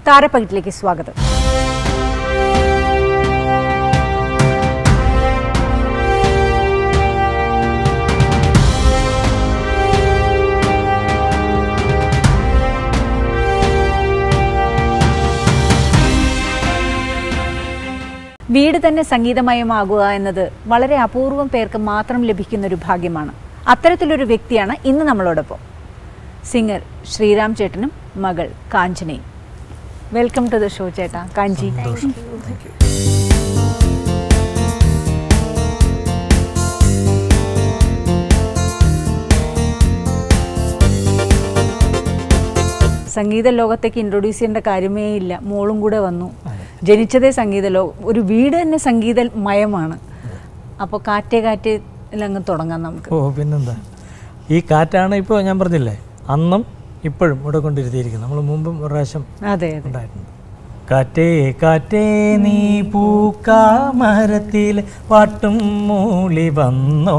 താരപ്പകിട്ടിലേക്ക് സ്വാഗതം വീട് തന്നെ സംഗീതമയമാകുക എന്നത് വളരെ അപൂർവം പേർക്ക് മാത്രം ലഭിക്കുന്ന ഒരു ഭാഗ്യമാണ് അത്തരത്തിലൊരു വ്യക്തിയാണ് ഇന്ന് നമ്മളോടൊപ്പം സിംഗർ ശ്രീറാം ചേട്ടനും മകൾ കാഞ്ചനയും വെൽക്കം ടു ദ ഷോ ചേട്ടാ കാഞ്ചി സംഗീത ലോകത്തേക്ക് ഇൻട്രൊഡ്യൂസ് ചെയ്യേണ്ട കാര്യമേ ഇല്ല മോളും കൂടെ വന്നു ജനിച്ചതേ സംഗീത ലോകം ഒരു വീട് തന്നെ സംഗീതമയമാണ് അപ്പോൾ കാറ്റേ കാറ്റേ അങ്ങ് തുടങ്ങാം നമുക്ക് ഓ പിന്നെന്താ ഈ കാറ്റാണ് ഇപ്പോൾ ഞാൻ പറഞ്ഞില്ലേ അന്നും ഇപ്പോഴും ഇവിടെ കൊണ്ടിരുത്തിയിരിക്കുന്നത് നമ്മൾ മുമ്പും ഒരു പ്രാവശ്യം അതെ അതെ ഉണ്ടായിട്ടുണ്ട് കാറ്റേ കാറ്റേ നീ പൂക്കാമരത്തിൽ പാട്ടും മൂളി വന്നോ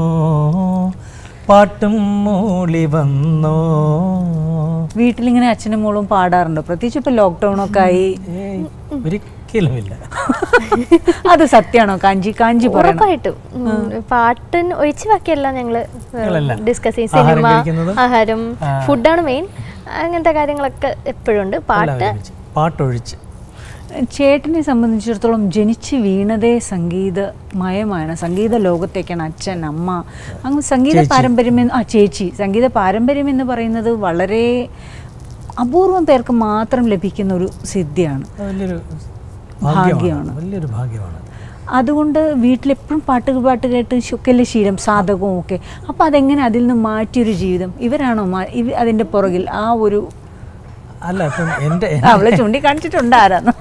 പാട്ടും മൂളി വന്നോ വീട്ടിലിങ്ങനെ അച്ഛനും മോളും പാടാറുണ്ടോ പ്രത്യേകിച്ച് ഇപ്പൊ ലോക്ക്ഡൗൺ ഒക്കെ ആയി ഏയ്, ഒരിക്കലുമില്ല അത് സത്യമാണോ കാഞ്ചി കാഞ്ചി പറയണം ഉറപ്പായിട്ടും ഉം, പാട്ടിന് ഒഴിച്ച് ബാക്കിയെല്ലാം ഞങ്ങള് ഞങ്ങളെല്ലാം ഡിസ്കസ് ചെയ്യും ആഹാരം സിനിമ കഴിക്കുന്നതും, ആഹാരം ആ. ഫുഡാണ് മെയിൻ അങ്ങനത്തെ കാര്യങ്ങളൊക്കെ എപ്പോഴും ഉണ്ട് പാട്ട് എല്ലാം ഒരുമിച്ച്. പാട്ടൊഴിച്ച് ചേട്ടനെ സംബന്ധിച്ചിടത്തോളം ജനിച്ച് വീണതേ സംഗീതമയമാണ് സംഗീത ലോകത്തേക്കാണ് അച്ഛൻ അമ്മ അങ്ങ് സംഗീത പാരമ്പര്യം എന്ന് ആ ചേച്ചി സംഗീത പാരമ്പര്യം എന്ന് പറയുന്നത് വളരെ അപൂർവം പേർക്ക് മാത്രം ലഭിക്കുന്ന ഒരു സിദ്ധിയാണ് അത് വലിയൊരു ഭാഗ്യമാണ്. ഭാഗ്യമാണ് വലിയൊരു ഭാഗ്യമാണ് അതുകൊണ്ട് വീട്ടിലെപ്പോഴും പാട്ട് പാട്ട് കേട്ട് ശുക്കല്ലേ ശീലം സാധകവും ഒക്കെ അപ്പോൾ അതെങ്ങനെ അതിൽ നിന്ന് മാറ്റിയൊരു ജീവിതം ഇവരാണോ മാ- ഇവ അതിൻ്റെ പുറകിൽ ആ ഒരു അല്ല ഇപ്പം എൻ്റെ അവളെ ചൂണ്ടിക്കാണിച്ചിട്ടുണ്ട് ആരാന്ന്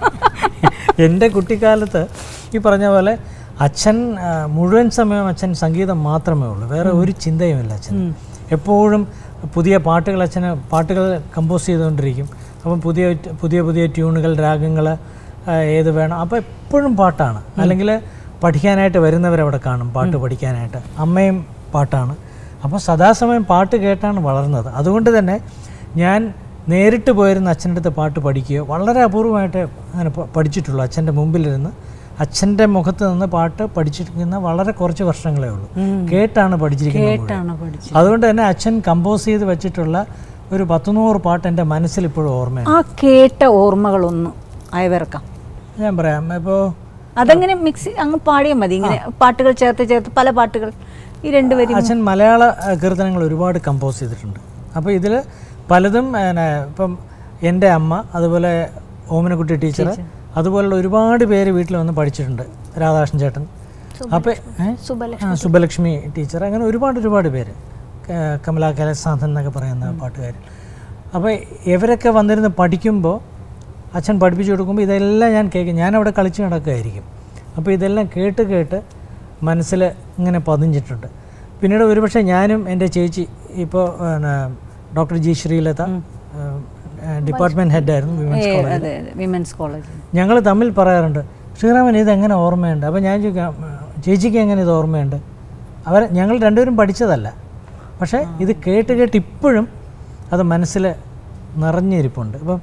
എൻ്റെ കുട്ടിക്കാലത്ത് ഈ പറഞ്ഞ പോലെ അച്ഛൻ ആ, മുഴുവൻ സമയം അച്ഛൻ സംഗീതം മാത്രമേ ഉള്ളൂ വേറെ ഒരു ചിന്തയുമില്ല അച്ഛൻ എപ്പോഴും പുതിയ പാട്ടുകൾ അച്ഛന് പാട്ടുകൾ കമ്പോസ് ചെയ്തുകൊണ്ടിരിക്കും അപ്പം പുതിയ പുതിയ പുതിയ ട്യൂണുകൾ രാഗങ്ങൾ ഏത് വേണം അപ്പോൾ എപ്പോഴും പാട്ടാണ് അല്ലെങ്കിൽ പഠിക്കാനായിട്ട് വരുന്നവരവിടെ കാണും പാട്ട് പഠിക്കാനായിട്ട് അമ്മയും പാട്ടാണ് അപ്പോൾ സദാസമയം പാട്ട് കേട്ടാണ് വളർന്നത് അതുകൊണ്ട് തന്നെ ഞാൻ നേരിട്ട് പോയിരുന്ന അച്ഛൻ്റെ അടുത്ത് പാട്ട് പഠിക്കുകയോ വളരെ അപൂർവമായിട്ട് അങ്ങനെ പ- പഠിച്ചിട്ടുള്ളൂ അച്ഛൻ്റെ മുമ്പിലിരുന്ന് അച്ഛൻ്റെ മുഖത്ത് നിന്ന് പാട്ട് പഠിച്ചിരിക്കുന്ന വളരെ കുറച്ച് വർഷങ്ങളേ ഉള്ളൂ കേട്ടാണ് പഠിച്ചിരിക്കുന്നത് മുഴുവൻ. കേട്ടാണ് പഠിച്ചത് അതുകൊണ്ട് തന്നെ അച്ഛൻ കമ്പോസ് ചെയ്ത് വെച്ചിട്ടുള്ള ഒരു പത്തുനൂറ് പാട്ട് എൻ്റെ മനസ്സിൽ ഇപ്പോഴും ഓർമ്മയാണ് ആ കേട്ട ഓർമ്മകളൊന്ന് അയവിറക്കാം ഞാൻ പറയാം ഇപ്പോൾ അതങ്ങനെ മിക്സ് അങ്ങ് പാടിയാൽ മതി ഇങ്ങനെ പാട്ടുകൾ ചേർത്ത് ചേർത്ത് പല പാട്ടുകൾ ഈ രണ്ടുപേരും അച്ഛൻ മലയാള ആ, കീർത്തനങ്ങൾ ഒരുപാട് കമ്പോസ് ചെയ്തിട്ടുണ്ട് അപ്പോൾ ഇതിൽ പലതും പിന്നെ, ഇപ്പം എൻ്റെ അമ്മ അതുപോലെ ഓമനക്കുട്ടി ടീച്ചർ അതുപോലുള്ള ഒരുപാട് പേര് വീട്ടിൽ വന്ന് പഠിച്ചിട്ടുണ്ട് രാധാകൃഷ്ണൻ ചേട്ടൻ അപ്പോൾ സുബലക്ഷ്മി ആ സുബലക്ഷ്മി ടീച്ചർ അങ്ങനെ ഒരുപാട് ഒരുപാട് പേര് ക- കമലാ കലസാന്തൻ എന്നൊക്കെ പറയുന്ന പാട്ടുകാർ അപ്പോൾ ഇവരൊക്കെ വന്നിരുന്ന് പഠിക്കുമ്പോൾ അച്ഛൻ പഠിപ്പിച്ചു കൊടുക്കുമ്പോൾ ഇതെല്ലാം ഞാൻ കേൾക്കും ഞാനവിടെ കളിച്ച് നടക്കുമായിരിക്കും അപ്പോൾ ഇതെല്ലാം കേട്ട് കേട്ട് മനസ്സിൽ ഇങ്ങനെ പതിഞ്ഞിട്ടുണ്ട് പിന്നീട് ഒരുപക്ഷെ ഞാനും എൻ്റെ ചേച്ചി ഇപ്പോൾ പിന്നെ ഡോക്ടർ ജി ശ്രീലത ഡിപ്പാർട്ട്മെൻറ്റ് ഹെഡായിരുന്നു വിമൻസ് കോളേജ് അതെ അതെ വിമൻസ് കോളേജ് ഞങ്ങൾ തമ്മിൽ പറയാറുണ്ട് ശ്രീറാമൻ ഇതെങ്ങനെ ഓർമ്മയുണ്ട് അപ്പോൾ ഞാൻ ചോദിക്കാം ചേച്ചിക്ക് എങ്ങനെ ഇത് ഓർമ്മയുണ്ട് അവർ ഞങ്ങൾ രണ്ടുപേരും പഠിച്ചതല്ല പക്ഷേ ഇത് കേട്ട് കേട്ട് ഇപ്പോഴും അത് മനസ്സിൽ നിറഞ്ഞിരിപ്പുണ്ട് അപ്പം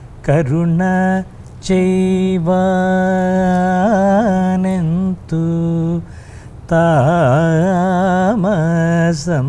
കരുണ ചെയ്വാനെന്തു താമസം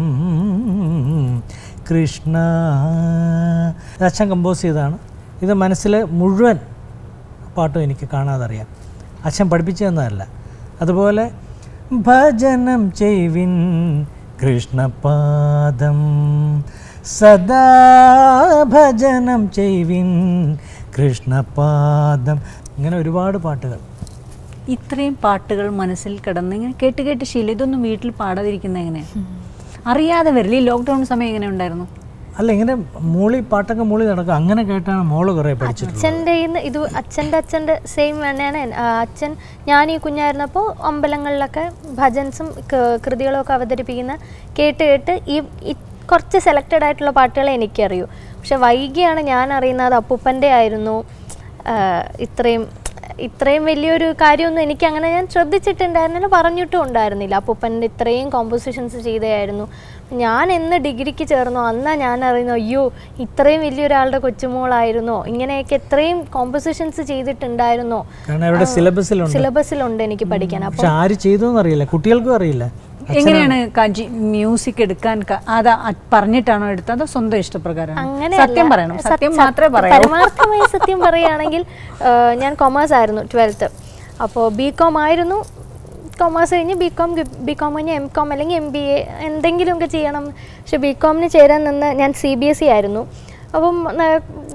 കൃഷ്ണ ഇത് അച്ഛൻ കമ്പോസ് ചെയ്തതാണ് ഇത് മനസ്സിൽ മുഴുവൻ പാട്ടും എനിക്ക് കാണാതെ അറിയാം അച്ഛൻ പഠിപ്പിച്ചു തന്നതല്ല അതുപോലെ ഭജനം ചെയ്വിൻ കൃഷ്ണപാദം സദാ ഭജനം ചെയ്വിൻ കൃഷ്ണപാദം ഇങ്ങനെ ഒരുപാട് പാട്ടുകൾ ഇത്രയും പാട്ടുകൾ മനസ്സിൽ കിടന്ന് ഇങ്ങനെ കേട്ട് കേട്ട് ശീലം ഇതൊന്നും വീട്ടിൽ പാടാതിരിക്കുന്ന എങ്ങനെ അറിയാതെ വരില്ല ഈ ലോക്ക്ഡൗൺ സമയം എങ്ങനെ ഉണ്ടായിരുന്നു അല്ല ഇങ്ങനെ മൂളി പാട്ടൊക്കെ മൂളി നടക്കും അങ്ങനെ കേട്ടാണ് മോള് കുറേ പഠിച്ചിട്ടുള്ളത് അച്ഛൻ്റെ ഇന്ന് ഇത് അച്ഛൻ്റെ അച്ഛൻ്റെ സെയിം തന്നെയാണ് എൻ- ആ, അച്ഛൻ ഞാൻ ഈ കുഞ്ഞായിരുന്നപ്പോൾ അമ്പലങ്ങളിലൊക്കെ ഭജൻസും ക- കൃതികളും ഒക്കെ അവതരിപ്പിക്കുന്ന കേട്ട് കേട്ട് ഈ ഈ കുറച്ച് സെലക്റ്റഡ് ആയിട്ടുള്ള പാട്ടുകളെ എനിക്കറിയൂ പക്ഷെ വൈകിയാണ് ഞാൻ അറിയുന്നത് അപ്പൂപ്പൻ്റെ ആയിരുന്നു ആ, ഇത്രയും ഇത്രയും വലിയൊരു കാര്യമൊന്നും എനിക്ക് അങ്ങനെ ഞാൻ ശ്രദ്ധിച്ചിട്ടുണ്ടായിരുന്നില്ല പറഞ്ഞിട്ടും ഉണ്ടായിരുന്നില്ല അപ്പൂപ്പൻ്റെ ഇത്രയും കോമ്പോസിഷൻസ് ചെയ്തതായിരുന്നു ഞാൻ എന്ന് ഡിഗ്രിക്ക് ചേർന്നോ അന്നാ ഞാൻ അറിയുന്നു അയ്യോ ഇത്രയും വലിയൊരാളുടെ കൊച്ചുമോളായിരുന്നോ ഇങ്ങനെയൊക്കെ ഇത്രയും കോമ്പോസിഷൻസ് ചെയ്തിട്ടുണ്ടായിരുന്നോ കാരണം അവരുടെ സിലബസിലുണ്ട് സിലബസിലുണ്ട് എനിക്ക് പഠിക്കാൻ അപ്പോൾ പക്ഷെ ആര് ചെയ്തു എന്നറിയില്ല കുട്ടികൾക്കും അറിയില്ല എങ്ങനെയാണ് കാജി മ്യൂസിക് എടുക്കാൻ ക- അത് അ- പറഞ്ഞിട്ടാണോ എടുത്തത് അതോ സ്വന്തം ഇഷ്ടപ്രകാരം അങ്ങനെയല്ല. സത്യം പറയണം സത്യം- സത്യം മാത്രമേ പറയാവൂ പരമാർത്ഥമായി സത്യം പറയുകയാണെങ്കിൽ ആ, ഞാൻ കൊമേഴ്സ് ആയിരുന്നു ട്വൽത്ത് അപ്പോൾ ബി കോം ആയിരുന്നു കൊമേഴ്സ് കഴിഞ്ഞ് ബി കോം ബി കോം കഴിഞ്ഞ് എം കോം അല്ലെങ്കിൽ എം ബി എ എന്തെങ്കിലുമൊക്കെ ചെയ്യണം പക്ഷെ ബി കോമിന് ചേരാൻ നിന്ന് ഞാൻ സി ബി എസ് ഇ ആയിരുന്നു അപ്പം ആ,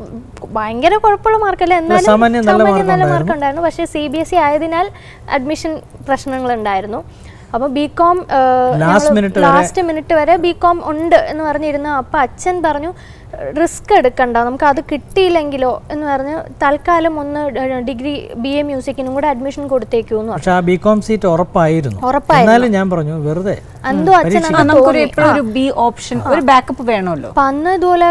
ഭയങ്കര കുഴപ്പമുള്ള മാർക്കല്ല എന്നാലും സാമാന്യം നല്ല സാമാന്യം mark നല്ല ഉണ്ടായിരുന്നു. മാർക്ക് ഉണ്ടായിരുന്നു പക്ഷേ സി ബി എസ് ഇ ആയതിനാൽ അഡ്മിഷൻ പ്രശ്നങ്ങളുണ്ടായിരുന്നു അപ്പോൾ ബി കോം Last minute വരെ- ലാസ്റ്റ് മിനിറ്റ് വരെ ബി കോം ഉണ്ട് എന്ന് പറഞ്ഞിരുന്നു അപ്പോൾ അച്ഛൻ പറഞ്ഞു റിസ്ക് എടുക്കണ്ട നമുക്ക് അത് കിട്ടിയില്ലെങ്കിലോ എന്ന് പറഞ്ഞ് തൽക്കാലം ഒന്ന് ഡിഗ്രി ബി എ മ്യൂസിക്കിനും കൂടെ അഡ്മിഷൻ കൊടുത്തേക്കൂ എന്ന് പറഞ്ഞു പക്ഷെ ആ ബി കോം സീറ്റ് ഉറപ്പായിരുന്നു ഉറപ്പായിരുന്നു. എന്നാലും ഞാൻ പറഞ്ഞു വെറുതെ എന്തോ അച്ഛൻ ആ, അന്ന് നമുക്കൊരു തോന്നി എപ്പോഴും ഒരു ബി ഓപ്ഷൻ ഒരു ബാക്കപ്പ് വേണമല്ലോ അപ്പം അന്ന് ഇതുപോലെ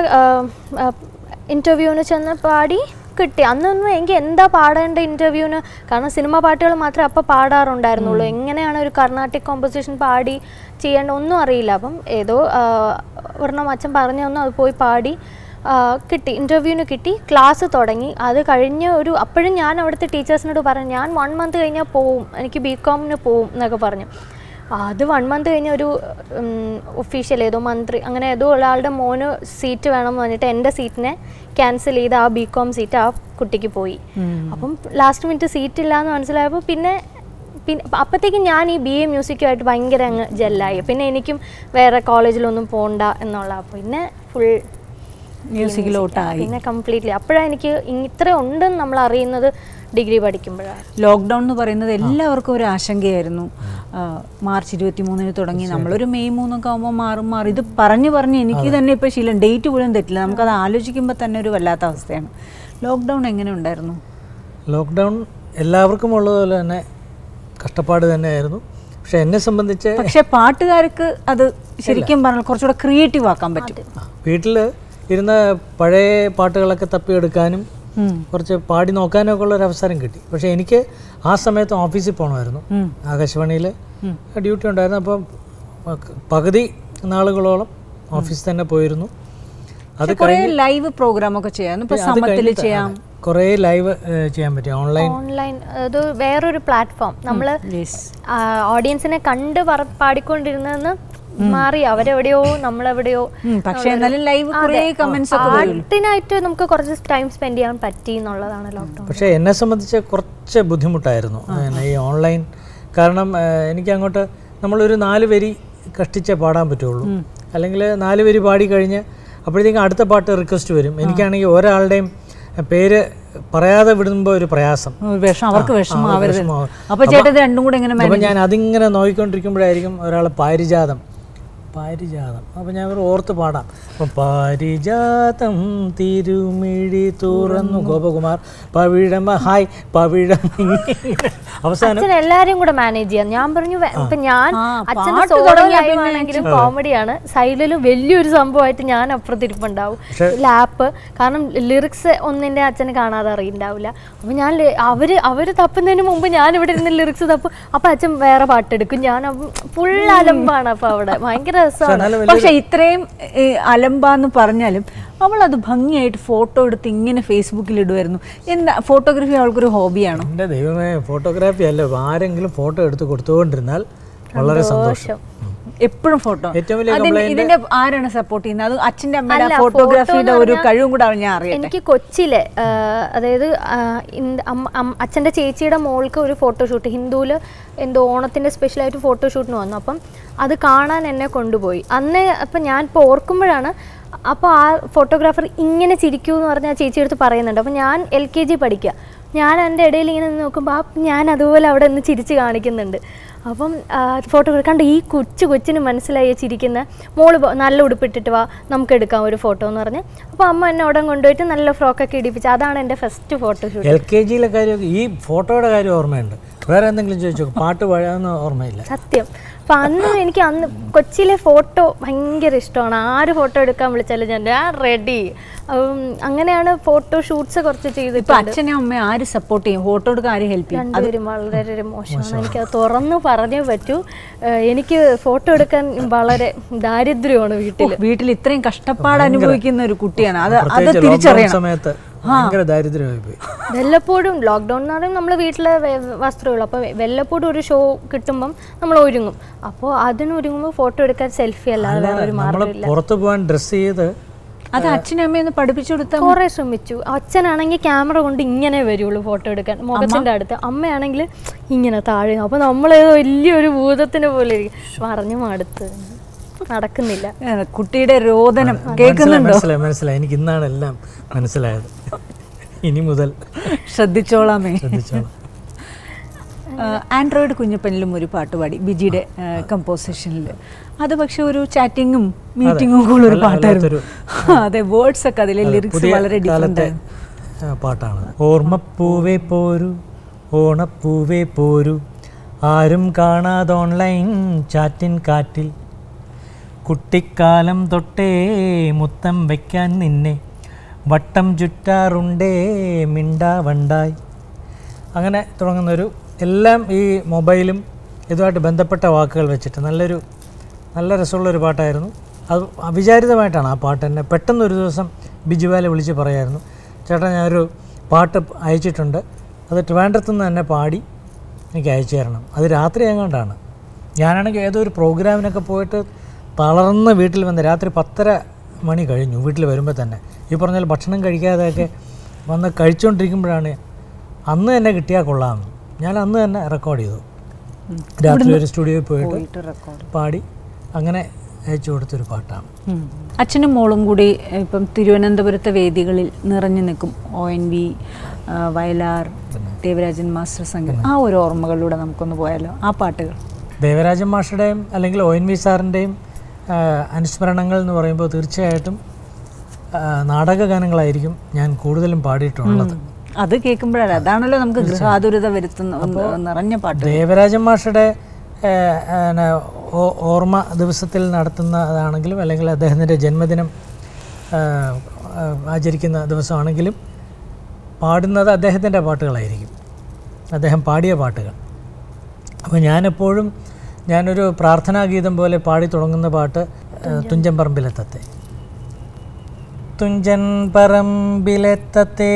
ഇൻ്റർവ്യൂവിന് ചെന്ന് പാടി കിട്ടി അന്നൊന്നും എനിക്ക് എന്താ പാടേണ്ട ഇൻ്റർവ്യൂവിന് കാരണം സിനിമ പാട്ടുകൾ മാത്രമേ അപ്പോൾ പാടാറുണ്ടായിരുന്നുള്ളൂ എങ്ങനെയാണ് ഒരു കർണാട്ടിക് കോമ്പോസിഷൻ പാടി ചെയ്യേണ്ട ഒന്നും അറിയില്ല അപ്പം ഏതോ ആ, ഒരെണ്ണം അച്ഛൻ പറഞ്ഞു തന്നു അത് പോയി പാടി ആ, കിട്ടി ഇൻ്റർവ്യൂവിന് കിട്ടി ക്ലാസ് തുടങ്ങി അത് കഴിഞ്ഞ് ഒരു അപ്പോഴും ഞാൻ അവിടുത്തെ ടീച്ചേഴ്സിനോട് പറഞ്ഞു ഞാൻ വൺ മന്ത് കഴിഞ്ഞാൽ പോവും എനിക്ക് ബി കോമിന് പോവും എന്നൊക്കെ പറഞ്ഞു അത് വൺ മന്ത് കഴിഞ്ഞ ഒരു ഒഫീഷ്യൽ ഏതോ മന്ത്രി അങ്ങനെ ഏതോ ഒരാളുടെ മോന് സീറ്റ് വേണം എന്ന് പറഞ്ഞിട്ട് എൻ്റെ സീറ്റിനെ ക്യാൻസൽ ചെയ്ത് ആ ബി കോം സീറ്റ് ആ കുട്ടിക്ക് പോയി അപ്പം ലാസ്റ്റ് മിനിറ്റ് സീറ്റ് ഇല്ല എന്ന് മനസ്സിലായപ്പോൾ പിന്നെ പിന്നെ അപ്പോഴത്തേക്കും ഞാൻ ഈ ബി എ മ്യൂസിക്കുമായിട്ട് ഭയങ്കര അങ്ങ് ജെല്ലായി പിന്നെ എനിക്കും വേറെ കോളേജിലൊന്നും പോകണ്ട എന്നുള്ള പിന്നെ ഫുൾ മ്യൂസിക്കിലോട്ടായി പിന്നെ കംപ്ലീറ്റ്ലി അപ്പോഴാണ് എനിക്ക് ഇ- ഇത്ര ഉണ്ടെന്ന് നമ്മൾ അറിയുന്നത് ഡിഗ്രി പഠിക്കുമ്പോഴാണ് ലോക്ക്ഡൗൺ എന്ന് പറയുന്നത് എല്ലാവർക്കും ഒരു ആശങ്കയായിരുന്നു ആ, മാർച്ച് ഇരുപത്തി മൂന്നിന് തുടങ്ങി നമ്മളൊരു മെയ് മൂന്നൊക്കെ ആകുമ്പോൾ മാറും മാറും ഇത് പറഞ്ഞു പറഞ്ഞ് എനിക്ക് തന്നെ ഇപ്പോൾ ശീലം ഡേറ്റ് പോലും തെറ്റില്ല നമുക്കത് ആലോചിക്കുമ്പോൾ തന്നെ ഒരു വല്ലാത്ത അവസ്ഥയാണ് ലോക്ക്ഡൗൺ എങ്ങനെ ഉണ്ടായിരുന്നു ലോക്ക്ഡൗൺ എല്ലാവർക്കും ഉള്ളതുപോലെ തന്നെ കഷ്ടപ്പാട് തന്നെയായിരുന്നു പക്ഷെ എന്നെ സംബന്ധിച്ച് പക്ഷെ പാട്ടുകാർക്ക് അത് ശരിക്കും പറഞ്ഞാൽ കുറച്ചുകൂടെ ക്രിയേറ്റീവ് ആക്കാൻ പറ്റും വീട്ടിൽ ഇരുന്ന പഴയ പാട്ടുകളൊക്കെ തപ്പിയെടുക്കാനും ഉം. കുറച്ച് പാടി നോക്കാനും ഒക്കെ ഉള്ള ഒരു അവസരം കിട്ടി പക്ഷേ എനിക്ക് ആ സമയത്ത് ഓഫീസിൽ പോകണമായിരുന്നു ഉം. ആകാശവാണിയിൽ ഡ്യൂട്ടി ഉണ്ടായിരുന്നു അപ്പം പകുതി നാളുകളോളം ഓഫീസിൽ തന്നെ പോയിരുന്നു അത് കുറേ ലൈവ് പ്രോഗ്രാം ഒക്കെ ചെയ്യാം ഇപ്പൊ സമത്തിൽ ചെയ്യാം കുറേ ലൈവ് ചെയ്യാൻ പറ്റി ഓൺലൈൻ ഓൺലൈൻ അത് വേറൊരു പ്ലാറ്റ്ഫോം നമ്മൾ യെസ് ഓഡിയൻസിനെ കണ്ട് പറ- പാടിക്കൊണ്ടിരുന്നതെന്ന് മാറി അവരെവിടെയോ നമ്മളെവിടെയോ പക്ഷെ എന്നാലും ലൈവ് കുറേ കമന്റ്സ് ഒക്കെ വരുമല്ലോ പാട്ടിനായിട്ട് നമുക്ക് കുറച്ച് ടൈം സ്പെൻഡ് ചെയ്യാൻ പറ്റി എന്നുള്ളതാണ് ലോക്ക്ഡൗൺ പക്ഷേ എന്നെ സംബന്ധിച്ച് കുറച്ച് ബുദ്ധിമുട്ടായിരുന്നു പിന്നെ ഈ ഓൺലൈൻ കാരണം ഏഹ്, എനിക്ക് അങ്ങോട്ട് നമ്മളൊരു നാല് വരി കഷ്ടിച്ചേ പാടാൻ പറ്റുള്ളൂ അല്ലെങ്കിൽ നാല് വരി പാടി കഴിഞ്ഞ് അപ്പോഴത്തേക്കും അടുത്ത പാട്ട് റിക്വസ്റ്റ് വരും എനിക്കാണെങ്കിൽ ഒരാളുടെയും പേര് പറയാതെ വിടുമ്പോൾ ഒരു പ്രയാസം ഒരു വിഷം അവർക്ക് വിഷമാവരുത് വിഷമാവും. അപ്പൊ ചേട്ടൻ ഇത് രണ്ടും കൂടെ എങ്ങനെ അപ്പം ഞാൻ അതിങ്ങനെ നോക്കിക്കൊണ്ടിരിക്കുമ്പോഴായിരിക്കും ഒരാൾ പാരിജാതം പാരിജാതം അപ്പം ഞാൻ ഒരു ഓർത്ത് പാടാം അപ്പം പാരിജാതം തിരുമിഴി തുറന്നു ഗോപകുമാർ പവിഴമ ഹായ് പവിഴം അവസാനം അച്ഛൻ എല്ലാരും കൂടെ മാനേജ് ചെയ്യാം ഞാൻ പറഞ്ഞു വേ- ഇപ്പൊ ഞാൻ ആ, അച്ഛന്റെ പാട്ട് സോളോ തുടങ്ങിയ ലൈവ് പിന്നെ ആണെങ്കിലും കോമഡിയാണ് സൈഡിലും വലിയൊരു സംഭവമായിട്ട് ഞാൻ അപ്പുറത്തിരിപ്പുണ്ടാവും ലാപ്പ് കാരണം ലിറിക്സ് ഒന്നിന്റെ അച്ഛന് കാണാതെ അറിയണ്ടാവില്ല അപ്പൊ ഞാൻ ലി- അവര് അവര് തപ്പുന്നതിന് മുമ്പ് ഞാൻ ഇവിടെ ഇരുന്ന് ലിറിക്സ് തപ്പും അപ്പൊ അച്ഛൻ വേറെ പാട്ടെടുക്കും ഞാൻ ഫുൾ അലമ്പാണ് അപ്പൊ അവിടെ ഭയങ്കര രസമാണ് നല്ല പക്ഷെ ഇത്രയും ഏ, അലമ്പാന്ന് പറഞ്ഞാലും അവൾ അത് ഭംഗിയായിട്ട് ഫോട്ടോ എടുത്ത് ഇങ്ങനെ ഫേസ്ബുക്കിൽ ഇടുമായിരുന്നു എന്താ ഫോട്ടോഗ്രാഫി അവൾക്കൊരു ഹോബിയാണോ എൻ്റെ ദൈവമേ ഫോട്ടോഗ്രാഫി അല്ല ആരെങ്കിലും ഫോട്ടോ എടുത്ത് കൊടുത്തുകൊണ്ടിരുന്നാൽ വളരെ സന്തോഷം എപ്പോഴും ഫോട്ടോ ഏറ്റവും വലിയ അതിന് complaint- ഇതിന്റെ ആരാണ് സപ്പോർട്ട് ചെയ്യുന്നത് അത് അച്ഛന്റെ അമ്മയുടെ അല്ല, ഫോട്ടോഗ്രാഫിയുടെ photo ഒരു എന്ന് കഴിവും കൂടെ ഞാൻ അറിയട്ടെ എനിക്ക് കൊച്ചിലെ ആ, അതായത് ആ, ഇൻ- അമ്മ- അമ്മ- അച്ഛൻ്റെ ചേച്ചിയുടെ മോൾക്ക് ഒരു ഫോട്ടോഷൂട്ട് ഹിന്ദുവിൽ എന്തോ ഓണത്തിൻ്റെ സ്പെഷ്യലായിട്ട് ഫോട്ടോഷൂട്ടിന് വന്നു അപ്പം അത് കാണാൻ എന്നെ കൊണ്ടുപോയി അന്ന് അപ്പം ഞാൻ ഇപ്പോൾ ഓർക്കുമ്പോഴാണ് അപ്പോൾ ആ ഫോട്ടോഗ്രാഫർ ഇങ്ങനെ ചിരിക്കൂ എന്ന് പറഞ്ഞ് ആ ചേച്ചി എടുത്ത് പറയുന്നുണ്ട് അപ്പം ഞാൻ എൽ കെ ജി പഠിക്കുക ഞാൻ എൻ്റെ ഇടയിൽ ഇങ്ങനെ നിന്ന് നോക്കുമ്പോൾ ആ ഞാൻ അതുപോലെ അവിടെ നിന്ന് ചിരിച്ച് കാണിക്കുന്നുണ്ട് അപ്പം ഫോട്ടോ കണ്ട് ഈ കൊച്ചു കൊച്ചിന് മനസ്സിലായി ചിരിക്കുന്ന മോള് പോ- നല്ല ഉടുപ്പിട്ടിട്ട് വാ നമുക്ക് എടുക്കാം ഒരു ഫോട്ടോ എന്ന് പറഞ്ഞ് അപ്പോൾ അമ്മ എന്നെ അവിടെ കൊണ്ടുപോയിട്ട് നല്ല ഫ്രോക്കൊക്കെ ഇടിപ്പിച്ച് അതാണ് എൻ്റെ ഫസ്റ്റ് ഫോട്ടോഷൂട്ട് എൽ കെ ജിയിലെ കാര്യം ഈ ഫോട്ടോയുടെ കാര്യം ഓർമ്മയുണ്ട് വേറെ എന്തെങ്കിലും ചോദിച്ചോ പാട്ട് പാടാന്ന് ഓർമ്മയില്ല സത്യം അപ്പൊ അന്ന് എനിക്ക് അന്ന് കൊച്ചിയിലെ ഫോട്ടോ ഭയങ്കര ഇഷ്ടമാണ് ആര് ഫോട്ടോ എടുക്കാൻ വിളിച്ചാലും ഞാൻ ഞാൻ റെഡി അങ്ങനെയാണ് ഫോട്ടോ ഷൂട്ട്സ് കുറച്ച് ഇപ്പൊ ചെയ്തിട്ടുണ്ട് അച്ഛനും അമ്മയും ആര് സപ്പോർട്ട് ചെയ്യും ഫോട്ടോ എടുക്കാൻ ആര് ഹെൽപ്പ് ചെയ്യും രണ്ടുപേരും വളരെ മോശമാണ് എനിക്കത് തുറന്നു പറഞ്ഞേ പറ്റൂ ഏഹ് എനിക്ക് ഫോട്ടോ എടുക്കാൻ വളരെ ദാരിദ്ര്യമാണ് വീട്ടിൽ വീട്ടിൽ ഇത്രയും കഷ്ടപ്പാട് അനുഭവിക്കുന്ന ഒരു കുട്ടിയാണ് അത് അത് പ്രത്യേകിച്ച് ലോക്ക്ഡൗൺ തിരിച്ചറിയണം സമയത്ത് ഭയങ്കര ദാരിദ്ര്യമായി പോയി വല്ലപ്പോഴും ലോക്ക്ഡൗൺ എന്ന് പറയുമ്പോൾ നമ്മൾ വീട്ടിലെ വസ്ത്രങ്ങൾ അപ്പോൾ വല്ലപ്പോഴും ഒരു ഷോ കിട്ടുമ്പം നമ്മൾ ഒരുങ്ങും അപ്പോൾ അതിനൊരുങ്ങുമ്പോൾ ഫോട്ടോ എടുക്കാൻ സെൽഫി അല്ലാതെ വേറെ ഒരു നമ്മൾ മാർഗ്ഗമില്ല പുറത്ത് പോകാൻ ഡ്രസ്സ് ചെയ്ത് അത് അച്ഛനും അമ്മയും ഒന്ന് പഠിപ്പിച്ചു കൊടുത്താൽ കുറെ ശ്രമിച്ചു അച്ഛനാണെങ്കിൽ ക്യാമറ കൊണ്ട് ഇങ്ങനെ വരുള്ളൂ ഫോട്ടോ എടുക്കാൻ മുഖത്തിന്റെ അടുത്ത് അമ്മയാണെങ്കിൽ ഇങ്ങനെ താഴെ അപ്പൊ നമ്മളേതോ വലിയൊരു ഭൂതത്തിന് പോലെ ഇരിക്കും. പറഞ്ഞു മടുത്ത് നടക്കുന്നില്ല ഏ, കുട്ടിയുടെ രോദനം മനസ്സിലായി കേൾക്കുന്നുണ്ടോ മനസ്സിലായി മനസ്സിലായി എനിക്ക് ഇന്നാണ് എല്ലാം മനസ്സിലായത് ഇനി മുതൽ ശ്രദ്ധിച്ചോളാമേ ശ്രദ്ധിച്ചോളാം ആൻഡ്രോയിഡ് കുഞ്ഞപ്പനിലും ഒരു പാട്ട് പാടി ബിജിയുടെ കമ്പോസിഷനിൽ അത് പക്ഷെ ഒരു ചാറ്റിങ്ങും മീറ്റിങ്ങും കൂടെ ഒരു വല്ല- പാട്ടായിരുന്നു അതെ വേർഡ്സ് ഒക്കെ അതിലെ ലിറിക്സ് പുതിയ വളരെ ഡിഫറെന്റ് കാലത്തെ ആ, പാട്ടാണ് ഓർമ്മപ്പൂവേ പോരു ഓണപ്പൂവേ പോരു ആരും കാണാതെ ഓൺലൈൻ ചാറ്റിൻ കാറ്റിൽ കുട്ടിക്കാലം തൊട്ടേ മുത്തം വയ്ക്കാൻ നിന്നെ വട്ടം ചുറ്റാറുണ്ടേ മിണ്ടാവണ്ടായി അങ്ങനെ തുടങ്ങുന്നൊരു എല്ലാം ഈ മൊബൈലും ഇതുമായിട്ട് ബന്ധപ്പെട്ട വാക്കുകൾ വെച്ചിട്ട് നല്ലൊരു നല്ല രസമുള്ളൊരു പാട്ടായിരുന്നു അത് അവിചാരിതമായിട്ടാണ് ആ പാട്ട് എന്നെ പെട്ടെന്ന് ഒരു ദിവസം ബിജുവാലെ വിളിച്ച് പറയായിരുന്നു ചേട്ടാ ഞാനൊരു പാട്ട് അയച്ചിട്ടുണ്ട് അത് ട്രിവാൻഡ്രത്തു നിന്ന് തന്നെ പാടി എനിക്ക് അയച്ചു തരണം അത് രാത്രി എങ്ങാണ്ടാണ് ഞാനാണെങ്കിൽ ഏതോ ഒരു പ്രോഗ്രാമിനൊക്കെ പോയിട്ട് തളർന്ന് വീട്ടിൽ വന്ന് രാത്രി പത്തര മണി കഴിഞ്ഞു വീട്ടിൽ വരുമ്പോൾ തന്നെ ഈ പറഞ്ഞാൽ ഭക്ഷണം കഴിക്കാതെയൊക്കെ വന്ന് കഴിച്ചുകൊണ്ടിരിക്കുമ്പോഴാണ് അന്ന് തന്നെ കിട്ടിയാൽ കൊള്ളാം ഞാൻ അന്ന് തന്നെ റെക്കോർഡ് ചെയ്തു രാത്രി ഒരു സ്റ്റുഡിയോയിൽ പോയിട്ട് പോയിട്ട് റെക്കോർഡ് പാടി അങ്ങനെ അയച്ചു കൊടുത്തൊരു പാട്ടാണ് അച്ഛനും മോളും കൂടി ഇപ്പം തിരുവനന്തപുരത്തെ വേദികളിൽ നിറഞ്ഞു നിൽക്കും O N V Vayalar Devarajan master സംഘം ആ ഒരു ഓർമ്മകളിലൂടെ നമുക്കൊന്ന് പോയാലോ ആ പാട്ടുകൾ ദേവരാജൻ മാഷയുടെയും അല്ലെങ്കിൽ ഒ എൻ വി സാറിൻ്റെയും അനുസ്മരണങ്ങൾ എന്ന് പറയുമ്പോൾ തീർച്ചയായിട്ടും ആ, നാടകഗാനങ്ങളായിരിക്കും ഞാൻ കൂടുതലും പാടിയിട്ടുള്ളത് അത് കേൾക്കുമ്പോഴല്ല അതാണല്ലോ നമുക്ക് ഗൃഹാതുരത വരുത്തുന്ന ഒന്ന് നിറഞ്ഞ പാട്ട് ദേവരാജൻ മാഷയുടെ ആ, ആന, ഓ- ഓർമ്മ ദിവസത്തിൽ നടത്തുന്നതാണെങ്കിലും അല്ലെങ്കിൽ അദ്ദേഹത്തിൻ്റെ ജന്മദിനം ആ, ആ, ആചരിക്കുന്ന ദിവസമാണെങ്കിലും പാടുന്നത് അദ്ദേഹത്തിൻ്റെ പാട്ടുകളായിരിക്കും അദ്ദേഹം പാടിയ പാട്ടുകൾ അപ്പോൾ ഞാനെപ്പോഴും ഞാനൊരു പ്രാർത്ഥനാ ഗീതം പോലെ പാടി തുടങ്ങുന്ന പാട്ട് ആ, തുഞ്ചൻ പറമ്പിലെത്തത്തെ തുഞ്ചൻ പറമ്പിലെത്തത്തെ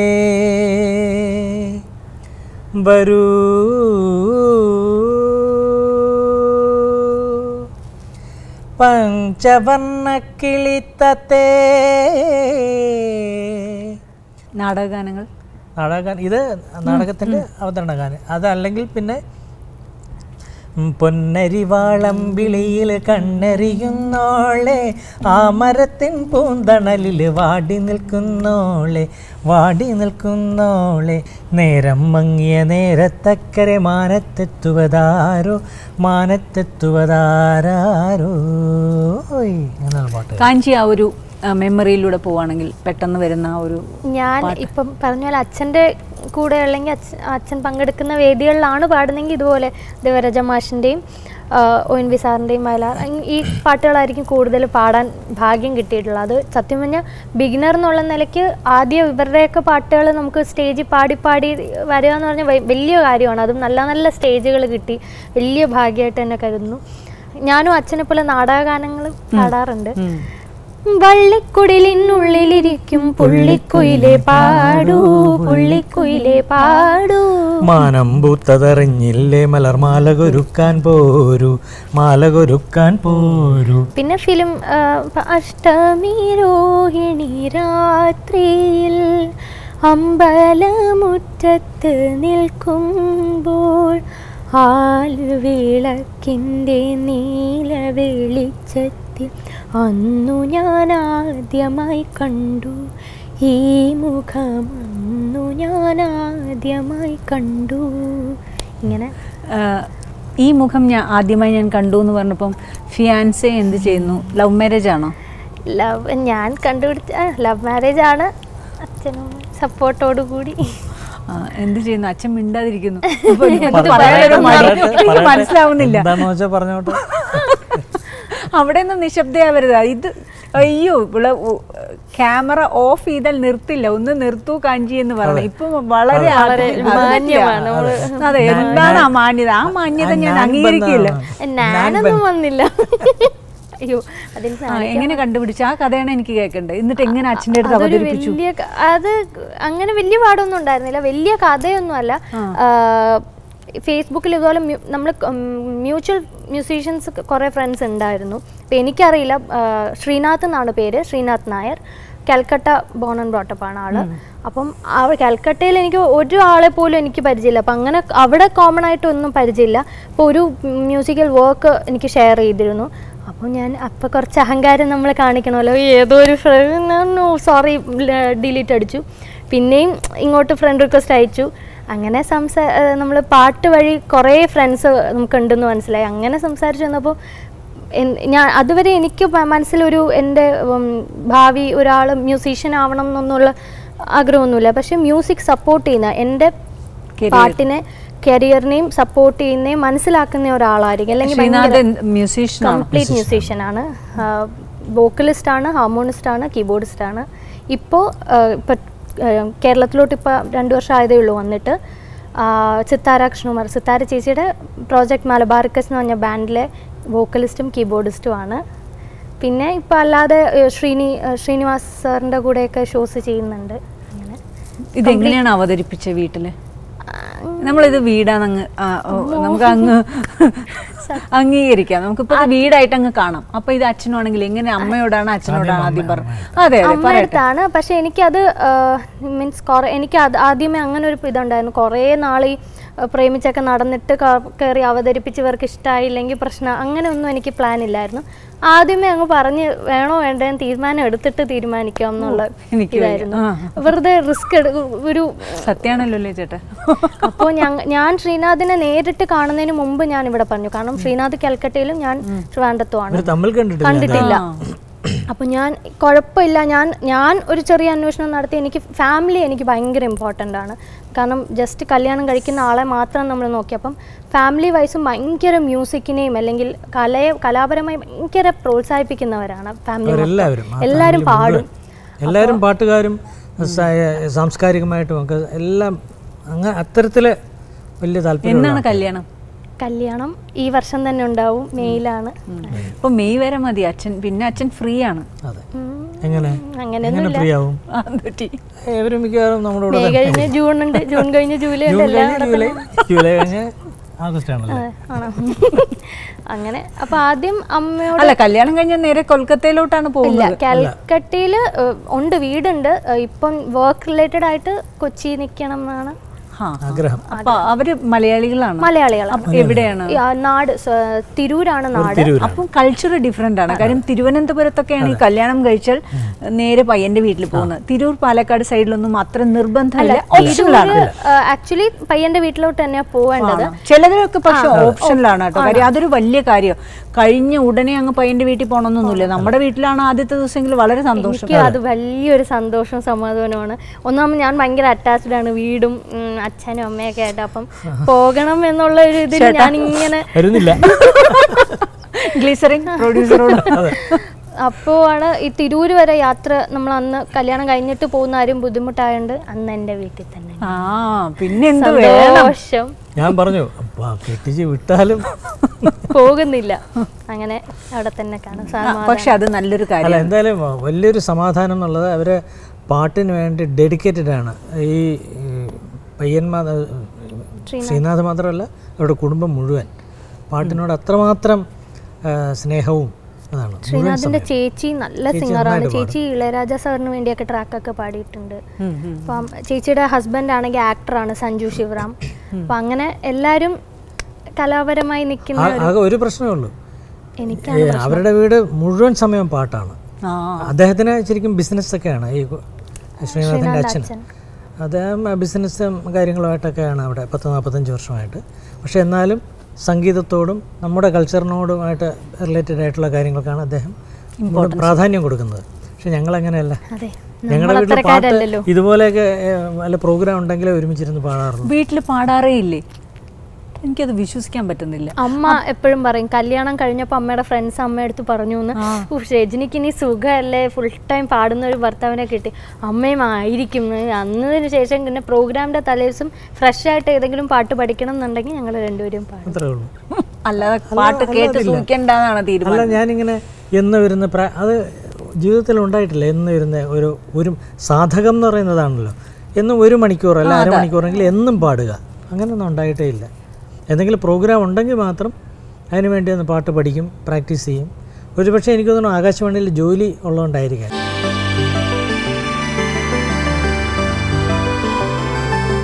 വരൂ പഞ്ചവർണ്ണ കിളിത്തത്തെ നാടകഗാനങ്ങൾ നാടകഗാനം ഇത് നാടകത്തിൻ്റെ അവതരണ ഗാനം അതല്ലെങ്കിൽ പിന്നെ പൊന്നരിവാളം വിളിയിൽ കണ്ണെറിയുന്നോളെ ആ മരത്തിൻ പൂന്തണലിൽ വാടി നിൽക്കുന്നോളെ വാടി നിൽക്കുന്നോളെ നേരം മങ്ങിയ നേരത്തക്കരെ മാനത്തെത്തുവതാരോ മാനത്തെത്തുവതാരോ അങ്ങനെയുള്ള പാട്ട് കാഞ്ചി ആ ഒരു മെമ്മറിയിലൂടെ പോവാണെങ്കിൽ പെട്ടെന്ന് വരുന്ന ആ ഒരു ഞാൻ ഇപ്പം പറഞ്ഞ പോലെ അച്ഛൻ്റെ കൂടെ അല്ലെങ്കിൽ അച്ഛൻ അച്ഛൻ പങ്കെടുക്കുന്ന വേദികളിലാണ് പാടുന്നെങ്കിൽ ഇതുപോലെ ദേവരാജ മാഷിൻ്റെയും ഒ എൻ വി സാറിൻ്റെയും വയലാർ അങ് ഈ പാട്ടുകളായിരിക്കും കൂടുതൽ പാടാൻ ഭാഗ്യം കിട്ടിയിട്ടുള്ളത് അത് സത്യം പറഞ്ഞാൽ ബിഗിനർ എന്നുള്ള നിലയ്ക്ക് ആദ്യം ഇവരുടെയൊക്കെ പാട്ടുകൾ നമുക്ക് സ്റ്റേജിൽ പാടി പാടി വരിക എന്ന് പറഞ്ഞാൽ വ- വലിയ കാര്യമാണ് അതും നല്ല നല്ല സ്റ്റേജുകൾ കിട്ടി വലിയ ഭാഗ്യമായിട്ട് തന്നെ കരുതുന്നു ഞാനും അച്ഛനെ പോലെ നാടകഗാനങ്ങൾ പാടാറുണ്ട് വള്ളിക്കുടിലിനുള്ളിലിരിക്കും പുള്ളിക്കുയിലെ പാടൂ പുള്ളിക്കുയിലെ പാടൂ മാനം പൂത്തതറിഞ്ഞില്ലേ മലർ മാലകൊരുക്കാൻ പോരൂ മാലകൊരുക്കാൻ പോരൂ പിന്നെ ഫിലിം അഷ്ടമി രോഹിണി രാത്രിയിൽ അമ്പലമുറ്റത്ത് നിൽക്കുമ്പോൾ ആൽവിളക്കിൻ്റെ നീല വെളിച്ചത്തിൽ അന്നു ഞാൻ ആദ്യമായി കണ്ടു ഈ മുഖം അന്നു ഞാൻ ആദ്യമായി കണ്ടു ഇങ്ങനെ ആഹ്, ഈ മുഖം ഞാൻ ആദ്യമായി ഞാൻ കണ്ടു എന്ന് പറഞ്ഞപ്പം ഫിയാൻസെ എന്ത് ചെയ്യുന്നു ലവ് മാരേജ് ആണോ ലവ് ഞാൻ കണ്ടുപിടിച്ച ലവ് മാരേജ് ആണ് അച്ഛനും സപ്പോർട്ടോടു കൂടി ആ, എന്ത് ചെയ്യുന്നു അച്ഛൻ മിണ്ടാതിരിക്കുന്നു അപ്പൊ ഇത് പറയാനൊരു മടി. എനിക്ക് മനസ്സിലാവുന്നില്ല എന്താന്ന് വെച്ചാൽ പറഞ്ഞോട്ടെ അവിടെ നിന്ന് നിശബ്ദയാവരുത് ഇത് അയ്യോ ഇവിടെ ക്യാമറ ഓഫ് ചെയ്താൽ നിർത്തില്ല ഒന്ന് നിർത്തൂ കാഞ്ചി എന്ന് പറഞ്ഞു ഇപ്പൊ വളരെ വളരെ ആത്മ- അത് മാന്യമാണ് പറ്റില്ല. അതെ എന്താണ് ആ മാന്യത ആ മാന്യത ഞാൻ അംഗീകരിക്കില്ല ഞാനൊന്നും വന്നില്ല അയ്യോ അതിന് ആ, എങ്ങനെ കണ്ടുപിടിച്ചു ആ കഥയാണ് എനിക്ക് കേൾക്കേണ്ടത് എന്നിട്ട് എങ്ങനെ അച്ഛൻ്റെ അടുത്ത് അതൊരു അവതരിപ്പിച്ചു വലിയ ക- അത് അങ്ങനെ വലിയ പാടൊന്നും ഉണ്ടായിരുന്നില്ല വലിയ കഥയൊന്നും അല്ല ഫേസ്ബുക്കിൽ ഇതുപോലെ നമ്മൾ മ്യൂച്വൽ മ്യൂസീഷ്യൻസ് കുറേ ഫ്രണ്ട്സ് ഉണ്ടായിരുന്നു അപ്പം എനിക്കറിയില്ല ആ, ശ്രീനാഥ് എന്നാണ് പേര് Srinath Nair Calcutta born and brought up ആണ് ആള് അപ്പം ആ കൽക്കട്ടയിൽ എനിക്ക് ഒരു ആളെ പോലും എനിക്ക് പരിചയമില്ല അപ്പം അങ്ങനെ അവിടെ കോമൺ ആയിട്ടൊന്നും പരിചയമില്ല അപ്പോൾ ഒരു മ്യൂസിക്കൽ വർക്ക് എനിക്ക് ഷെയർ ചെയ്തിരുന്നു അപ്പോൾ ഞാൻ അപ്പോൾ കുറച്ച് അഹങ്കാരം നമ്മൾ കാണിക്കണമല്ലോ ഏതോ ഒരു സോറി ഡിലീറ്റ് അടിച്ചു പിന്നെയും ഇങ്ങോട്ട് ഫ്രണ്ട് റിക്വസ്റ്റ് അയച്ചു അങ്ങനെ സംസാ നമ്മൾ പാട്ട് വഴി കുറേ ഫ്രണ്ട്സ് നമുക്കുണ്ടെന്ന് മനസ്സിലായി അങ്ങനെ സംസാരിച്ച് വന്നപ്പോൾ എൻ- ഞാൻ അതുവരെ എനിക്ക് പ- മനസ്സിലൊരു എൻ്റെ ഉം, ഭാവി ഒരാൾ മ്യൂസീഷ്യൻ ആവണം എന്നൊന്നുള്ള ആഗ്രഹമൊന്നുമില്ല പക്ഷെ മ്യൂസിക് സപ്പോർട്ട് ചെയ്യുന്ന എൻ്റെ Career. പാട്ടിനെ കരിയറിനെയും സപ്പോർട്ട് ചെയ്യുന്നതും മനസ്സിലാക്കുന്ന ഒരാളായിരിക്കും അല്ലെങ്കിൽ ശ്രീനാഥ് മ്യൂസീഷ്യൻ ആണ് കംപ്ലീറ്റ് മ്യൂസീഷ്യൻ ആണ് വോക്കലിസ്റ്റ് ആണ് ഹാർമോണിസ്റ്റ് ആണ് കീബോർഡിസ്റ്റ് ആണ് ഇപ്പോൾ ഇപ്പം കേരളത്തിലോട്ട് ഇപ്പോൾ രണ്ട് വർഷം ആയതേ ഉള്ളൂ വന്നിട്ട് ആ, സിത്താര കൃഷ്ണകുമാർ സിത്താര ചേച്ചിയുടെ പ്രോജക്റ്റ് മലബാറിക്കസ് എന്ന് പറഞ്ഞ ബാൻഡിലെ വോക്കലിസ്റ്റും കീബോർഡിസ്റ്റും ആണ് പിന്നെ ഇപ്പോൾ അല്ലാതെ ഏ, ശ്രീനി ഏ, ശ്രീനിവാസ് സാറിൻ്റെ കൂടെയൊക്കെ ഷോസ് ചെയ്യുന്നുണ്ട് അങ്ങനെ ഇതെങ്ങനെയാണ് അവതരിപ്പിച്ചത് വീട്ടില് നമ്മളിത് വീടാന്നങ്ങ് ആ, ഓ, നമുക്ക് അങ്ങ് അംഗീകരിക്കാം നമുക്കിപ്പോ ഇത് വീടായിട്ട് അങ്ങ് കാണാം അപ്പൊ ഇത് അച്ഛനാണെങ്കിൽ എങ്ങനെ അമ്മയോടാണ് അച്ഛനോടാണ് ആദ്യം പറഞ്ഞു അതെ അതെ അമ്മ പറയട്ടെ അടുത്താണ് പക്ഷെ എനിക്കത് മീൻസ് കുറേ എനിക്ക് അത് ആദ്യമേ അങ്ങനെ ഒരു ഇതുണ്ടായിരുന്നു കുറേ നാൾ ഈ ആ, പ്രേമിച്ചൊക്കെ നടന്നിട്ട് കയറി അവതരിപ്പിച്ച് ഇവർക്ക് ഇഷ്ടമായില്ലെങ്കിൽ പ്രശ്നം അങ്ങനെ ഒന്നും എനിക്ക് പ്ലാൻ ഇല്ലായിരുന്നു ആദ്യമേ അങ്ങ് പറഞ്ഞ് വേണോ വേണ്ടേന്ന് തീരുമാനം എടുത്തിട്ട് തീരുമാനിക്കാം എന്നുള്ള എനിക്ക് ഇതായിരുന്നു ആ. വെറുതെ റിസ്ക് ഒരു സത്യാണല്ലോ അല്ലേ ചേട്ടാ അപ്പോൾ ഞങ്ങ ഞാൻ ശ്രീനാഥിനെ നേരിട്ട് കാണുന്നതിന് മുമ്പ് ഞാൻ ഇവിടെ പറഞ്ഞു കാരണം ശ്രീനാഥ് കൽക്കട്ടയിലും ഞാൻ ട്രിവാൻഡത്തുമാണ് ഇവര് തമ്മിൽ കണ്ടിട്ടില്ല കണ്ടിട്ടില്ല അപ്പോൾ ഞാൻ കുഴപ്പമില്ല ഞാൻ ഞാൻ ഒരു ചെറിയ അന്വേഷണം നടത്തി എനിക്ക് ഫാമിലി എനിക്ക് ഭയങ്കര ഇമ്പോർട്ടൻ്റ് ആണ് കാരണം ജസ്റ്റ് കല്യാണം കഴിക്കുന്ന ആളെ മാത്രം നമ്മൾ നോക്കി അപ്പം ഫാമിലി വൈസും ഭയങ്കര മ്യൂസിക്കിനെയും അല്ലെങ്കിൽ കലയെ കലാപരമായി ഭയങ്കര പ്രോത്സാഹിപ്പിക്കുന്നവരാണ് ഫാമിലി അവരെല്ലാവരും ആ എല്ലാവരും family പാടും മുഴുവൻ. എല്ലാവരും പാട്ടുകാരും സ- സാംസ്കാരികമായിട്ടും ഒക്കെ എല്ലാം അങ്ങനെ അത്തരത്തില് വലിയ താല്പര്യം എന്നാണ് കല്യാണം കല്യാണം ഈ വർഷം തന്നെ ഉണ്ടാവും മെയ്യിലാണ് അപ്പൊ മെയ് വരെ മതി അച്ഛൻ പിന്നെ അച്ഛൻ ഫ്രീ ആണ് അതെ എങ്ങനെ അങ്ങനെയൊന്നും എങ്ങനെ ഫ്രീ ആവും ആ, പറ്റി. ഇവര് മിക്കവാറും നമ്മുടെ കൂടെ മെയ് കഴിഞ്ഞ് ജൂൺ ഉണ്ട് ജൂൺ കഴിഞ്ഞ് ജൂലൈ ഉണ്ട് ജൂൺ എല്ലാം കഴിഞ്ഞ് ജൂലൈ ജൂലൈ കഴിഞ്ഞ് ആഗസ്റ്റ് ആണല്ലോ ആണോ അങ്ങനെ അപ്പൊ ആദ്യം അമ്മയോട് അല്ല കല്യാണം കഴിഞ്ഞാൽ നേരെ കൊൽക്കത്തയിലോട്ടാണ് ഇല്ല പോകുന്നത് കാലിക്കട്ടയിൽ ഉണ്ട് വീടുണ്ട് ഏഹ് ഇപ്പം വർക്ക് റിലേറ്റഡ് ആയിട്ട് കൊച്ചി നിൽക്കണം എന്നാണ് ആ ആഗ്രഹം അപ്പൊ അവര് മലയാളികളാണ് മലയാളികളാണ് അപ്പൊ എവിടെയാണ് ഈ, ആ, നാട് സ- തിരൂരാണ് നാട് അപ്പം കൾച്ചർ ഡിഫറെന്റ് ആണ് കാര്യം തിരുവനന്തപുരത്തൊക്കെയാണ് ഈ കല്യാണം കഴിച്ചാൽ നേരെ പയ്യന്റെ വീട്ടിൽ പോകുന്നത് തിരൂർ പാലക്കാട് സൈഡിലൊന്നും അത്ര നിർബന്ധമില്ല ഓപ്ഷനിലാണ് ആക്ച്വലി പയ്യന്റെ വീട്ടിലോട്ട് തന്നെയാ പോവേണ്ടത് ചിലതിലൊക്കെ പക്ഷെ ഓപ്ഷനിലാണ് കേട്ടോ കാര്യം അതൊരു വലിയ കാര്യം കഴിഞ്ഞ ഉടനെ അങ്ങ് പയ്യന്റെ വീട്ടിൽ പോകണമെന്നൊന്നുമില്ല നമ്മുടെ വീട്ടിലാണ് ആദ്യത്തെ ദിവസമെങ്കിൽ വളരെ സന്തോഷം എനിക്ക് അത് വലിയൊരു സന്തോഷവും സമാധാനമാണ് ഒന്നാമത് ഞാൻ ഭയങ്കര അറ്റാച്ച്ഡ് ആണ് വീടും ഉം, അച്ഛനും അമ്മയൊക്കെ ആയിട്ട് അപ്പം പോകണം എന്നുള്ള ഒരു ഇതിൽ ഞാൻ ഇങ്ങനെ വരുന്നില്ല ഗ്ലീസറിൻ പ്രൊഡ്യൂസറോട് അപ്പോൾ ആണ് ഈ തിരൂര് വരെ യാത്ര നമ്മൾ അന്ന് കല്യാണം കഴിഞ്ഞിട്ട് പോകുന്ന ആരും ബുദ്ധിമുട്ടായോണ്ട് അന്ന് എൻ്റെ വീട്ടിൽ തന്നെ ആ പിന്നെ എന്ത് വേണം സന്തോഷം ഞാൻ പറഞ്ഞു അപ്പാ കെട്ടിച്ച് വിട്ടാലും പോകുന്നില്ല അങ്ങനെ അവിടെ തന്നെ കാണും സമാധാനം. പക്ഷെ അത് നല്ലൊരു കാര്യം അല്ല എന്തായാലും വലിയൊരു സമാധാനം എന്നുള്ളത് അവര് പാട്ടിന് വേണ്ടി ഡെഡിക്കേറ്റഡ് ആണ് ഈ ഈ പയ്യന്മാർ ശ്രീനാഥ് മാത്രമല്ല അവരുടെ കുടുംബം മുഴുവൻ പാട്ടിനോട് അത്രമാത്രം ആ, സ്നേഹവും അതാണ് മുഴുവൻ ശ്രീനാഥിന്റെ ചേച്ചി നല്ല സിംഗറാണ് നന്നായിട്ട് ചേച്ചി ഇളയരാജ സാറിന് വേണ്ടിയൊക്കെ ട്രാക്കൊക്കെ പാടിയിട്ടുണ്ട് അപ്പം ചേച്ചിയുടെ ഹസ്ബൻഡ് ആണെങ്കിൽ ആക്ടറാണ് സഞ്ജു ശിവറാം അപ്പം അങ്ങനെ എല്ലാവരും കലാപരമായി നിൽക്കുന്ന ആ- ആകെ ഒരു പ്രശ്നമേ ഉള്ളൂ എനിക്ക് ഈ അവരുടെ വീട് മുഴുവൻ സമയം പാട്ടാണ് ആ അദ്ദേഹത്തിന് ശരിക്കും ബിസിനസ് ഒക്കെയാണ് ഈ കു- ശ്രീനാഥിൻ്റെ അച്ഛൻ അച്ഛൻ. അദ്ദേഹം ബിസിനസ്സും കാര്യങ്ങളുമായിട്ടൊക്കെയാണ് അവിടെ പത്ത് നാൽപ്പത്തഞ്ച് വർഷമായിട്ട് പക്ഷെ എന്നാലും സംഗീതത്തോടും നമ്മുടെ കൾച്ചറിനോടുമായിട്ട് റിലേറ്റഡ് ആയിട്ടുള്ള കാര്യങ്ങൾക്കാണ് അദ്ദേഹം പ്രാധാന്യം കൊടുക്കുന്നത് പക്ഷെ ഞങ്ങളങ്ങനെയല്ല അതെ ഞങ്ങളുടെ വീട്ടിൽ പാട്ട് അത്രക്കാരല്ലല്ലോ. ഇതുപോലെയൊക്കെ ഏഹ്, വല്ല പ്രോഗ്രാം ഉണ്ടെങ്കിലേ ഒരുമിച്ചിരുന്ന് പാടാറുള്ളൂ വീട്ടിൽ പാടാറേ ഇല്ലേ എനിക്കത് വിശ്വസിക്കാൻ പറ്റുന്നില്ല അമ്മ എപ്പോഴും പറയും കല്യാണം കഴിഞ്ഞപ്പോൾ അമ്മയുടെ ഫ്രണ്ട്സ് അമ്മ അടുത്ത് പറഞ്ഞു എന്ന് "ഉഫ്, രജനിക്ക് ഇനി സുഖമല്ലേ ഫുൾ ടൈം പാടുന്ന ഒരു ഭർത്താവിനെ കിട്ടി അമ്മയും ആയിരിക്കും എന്ന് അന്നതിന് ശേഷം പിന്നെ പ്രോഗ്രാമിന്റെ തലേദിവസം ഫ്രഷ് ആയിട്ട് ഏതെങ്കിലും പാട്ട് പഠിക്കണം എന്നുണ്ടെങ്കിൽ ഞങ്ങൾ രണ്ടുപേരും പാടും അത്രേ ഉള്ളൂ അല്ലാതെ പാട്ട് കേട്ട് സൂഹിക്കേണ്ടെന്നാണ് തീരുമാനം അല്ല ഞാനിങ്ങനെ എന്ന് വരുന്ന പ്ര അത് ജീവിതത്തിൽ ഉണ്ടായിട്ടില്ല എന്ന് വരുന്ന ഒരു ഒരു സാധകം എന്ന് പറയുന്നതാണല്ലോ എന്നും ഒരു മണിക്കൂർ അല്ല അരമണിക്കൂറെങ്കിലും എന്നും പാടുക അങ്ങനെയൊന്നും ഉണ്ടായിട്ടേ ഇല്ല എന്തെങ്കിലും പ്രോഗ്രാം ഉണ്ടെങ്കിൽ മാത്രം അതിന് വേണ്ടി ഒന്ന് പാട്ട് പഠിക്കും പ്രാക്ടീസ് ചെയ്യും ഒരുപക്ഷെ എനിക്ക് തോന്നുന്നു ആകാശവാണിയിൽ ജോലി ഉള്ളതുകൊണ്ടായിരിക്കാം